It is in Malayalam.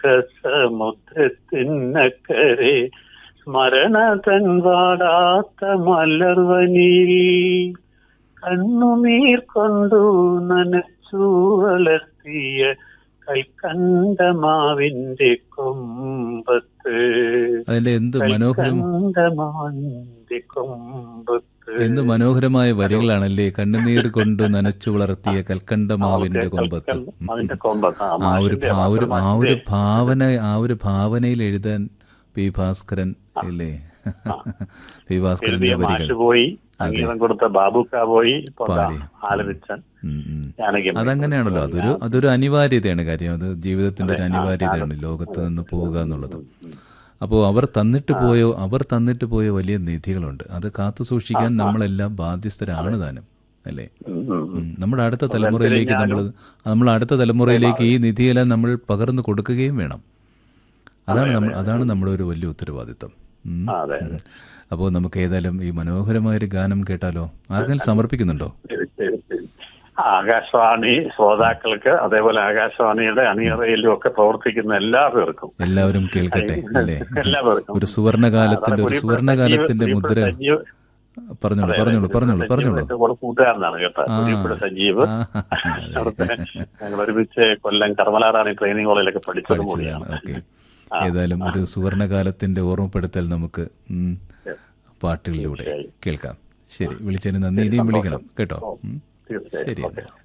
ദുഃഖസമുദ്രത്തിനക്കരെ സ്മരണ തൻ വാടാത്ത മലർവനിൽ കണ്ണുനീർ കൊണ്ടു നനച്ചു വളർത്തിയ കൽക്കണ്ടമാവിന്റെ കൊമ്പത്ത് അതിന്റെ എന്ത് മനോഹരം കൽക്കണ്ടമാവിന്റെ കൊമ്പത്ത് എന്ത് മനോഹരമായ വരികളാണല്ലേ കണ്ണുനീർ കൊണ്ട് നനച്ചു വളർത്തിയ കൽക്കണ്ടമാവിന്റെ കൊമ്പത്ത് ഉം. അതിന്റെ കൊമ്പത്ത് ആ, ആ ഒരു മാഷിന്റെ ആ ഒരു ആ ഒരു മാഷിന്റെ ഭാവന ആ ഒരു ഭാവനയിൽ എഴുതാൻ പി ഭാസ്കരൻ ഇല്ലേ പി ഭാസ്കരന്റെ എഴുതിയ വരികൾ മാഷ് പോയി സംഗീതം കൊടുത്ത ബാബുക്ക പോയി ഇപ്പൊ ദാ പാടി. ആലപിച്ചൻ ഉം, ഉം. ജാനകി അതങ്ങനെയാണല്ലോ അതൊരു അതൊരു അനിവാര്യതയാണ് കാര്യം അത് ജീവിതത്തിന്റെ ഒരു അനിവാര്യതയാണ് ലോകത്ത് നിന്ന് പോവുക എന്നുള്ളത് അപ്പോൾ അവർ തന്നിട്ട് പോയോ അവർ തന്നിട്ട് പോയ വലിയ നിധികളുണ്ട് അത് കാത്തു സൂക്ഷിക്കാൻ നമ്മളെല്ലാം ബാധ്യസ്ഥരാണ് താനും അല്ലേ ഉം, ഉം, ഉം. ഉം. നമ്മുടെ അടുത്ത തലമുറയിലേക്ക് നമ്മൾ നമ്മൾ അടുത്ത തലമുറയിലേക്ക് ഈ നിധിയെല്ലാം നമ്മൾ പകർന്നു കൊടുക്കുകയും വേണം അതാണ് നമ്മൾ അതാണ് നമ്മുടെ ഒരു വലിയ ഉത്തരവാദിത്തം ഉം. ആ, അതെ അതെ. അപ്പോൾ നമുക്ക് ഏതായാലും ഈ മനോഹരമായ ഒരു ഗാനം കേട്ടാലോ ആർക്കെങ്കിലും സമർപ്പിക്കുന്നുണ്ടോ ശരി, ശരി, ശരി. ആകാശവാണി ശ്രോതാക്കൾക്ക് അതേപോലെ ആകാശവാണിയുടെ അണിയറയിലും ഒക്കെ പ്രവർത്തിക്കുന്ന എല്ലാവർക്കും എല്ലാവരും കേൾക്കട്ടെ അല്ലേ എല്ലാവർക്കും ഒരു സുവർണകാലത്തിന്റെ ഒരു പ്രിയപ്പെട്ട സുവർണകാലത്തിന്റെ സജീവ്, മുദ്ര പ്രിയപ്പെട്ട സജീവ്, പറഞ്ഞോളൂ പറഞ്ഞോളൂ പറഞ്ഞോളൂ സജീവ് പറഞ്ഞോളൂ എന്റെ കൂടെ കൂട്ടുകാരനാണ് കേട്ടോ ആ. പ്രിയപ്പെട്ട സജീവ് ആ, അവിടുത്തെ ഞങ്ങൾ ഒരുമിച്ച് കൊല്ലം കർമ്മലാറാണി ട്രെയിനിങ് കോളേജിലൊക്കെ പഠിച്ചതും കൂടിയാണ് ഓക്കെ ഏതായാലും ഒരു സുവർണകാലത്തിന്റെ ഓർമ്മപ്പെടുത്തൽ നമുക്ക് ഉം, പാട്ടുകളിലൂടെ കേൾക്കാം ശരി വിളിച്ചതിന് നന്ദി ഇനിയും വിളിക്കണം കേട്ടോ ഉം. തീർച്ചയായും ശരി ഓക്കെ എന്നാൽ